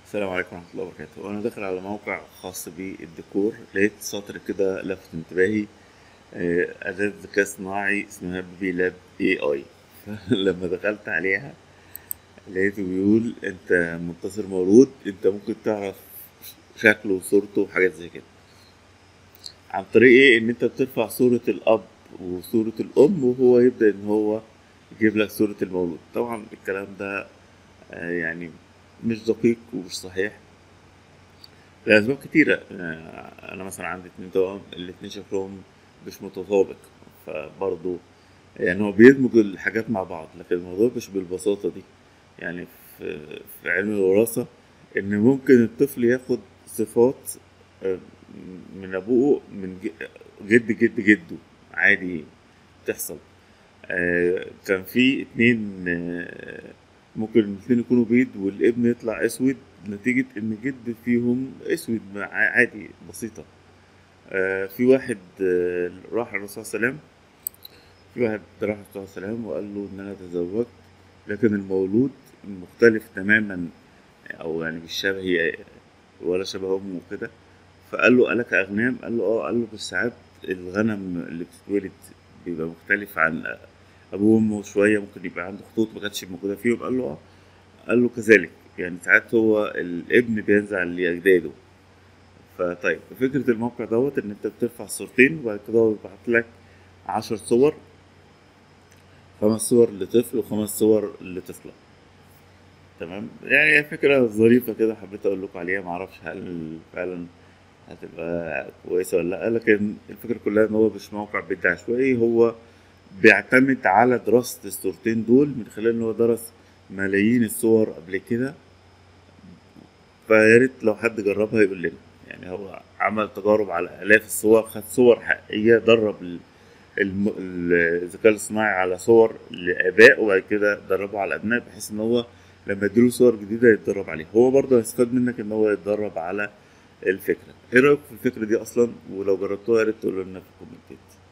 السلام عليكم ورحمة الله وبركاته وأنا داخل على موقع خاص بالديكور لقيت سطر كده لفت انتباهي آه، أداة ذكاء اصطناعي اسمها بيبي لاب اي اي لما دخلت عليها لقيته بيقول انت منتصر مولود انت ممكن تعرف شكله وصورته وحاجات زي كده عن طريق ايه ان انت بترفع صورة الاب وصورة الام وهو يبدأ ان هو يجيب لك صورة المولود طبعا الكلام ده آه، يعني مش دقيق ومش صحيح لأسباب كتيرة آه، أنا مثلا عندي اتنين توأم الاتنين شكلهم مش متطابق فبرضه يعني هو بيدمج الحاجات مع بعض لكن الموضوع مش بالبساطة دي يعني في, في علم الوراثة إن ممكن الطفل ياخد صفات آه، من أبوه من ج- جد جد جده عادي تحصل آه، كان في اتنين آه، ممكن الاتنين يكونوا بيض والابن يطلع اسود نتيجة ان جد فيهم اسود مع- عادي بسيطة آه، في واحد آه، راح الرسول صلى الله عليه وسلم في واحد راح الرسول صلى الله عليه وسلم وقال له ان انا تزوجت لكن المولود مختلف تماما او يعني مش شبهي ولا شبه امه وكده فقال له ألك أغنام؟ قال له اه قال له بس ساعات الغنم اللي بتتولد بيبقى مختلف عن أبوه وأمه شوية ممكن يبقى عنده خطوط ما كانتش موجودة فيهم قال له اه قال له كذلك يعني ساعات هو الابن بينزع لأجداده فطيب فكرة الموقع دوت إن أنت بترفع صورتين وبعد كده هو بيبعت لك عشر صور خمس صور لطفل وخمس صور لطفلة تمام يعني هي فكرة ظريفة كده حبيت أقول لكم عليها معرفش هل فعلا هتبقى كويسة ولا لأ لكن الفكرة كلها إن هو مش موقع بيدعي عشوائي هو بيعتمد على دراسة الصورتين دول من خلال إن هو درس ملايين الصور قبل كده فيا ريت لو حد جربها يقول لنا يعني هو عمل تجارب على آلاف الصور خد صور حقيقية درب ال- الم- الذكاء الاصطناعي على صور لآباء وبعد كده دربه على الأبناء بحيث إن هو لما يديله صور جديدة يتدرب عليها هو برضه هيستفاد منك إن هو يتدرب على الفكرة إيه رأيك في الفكرة دي أصلا ولو جربتوها يا ريت تقولوا لنا في الكومنتات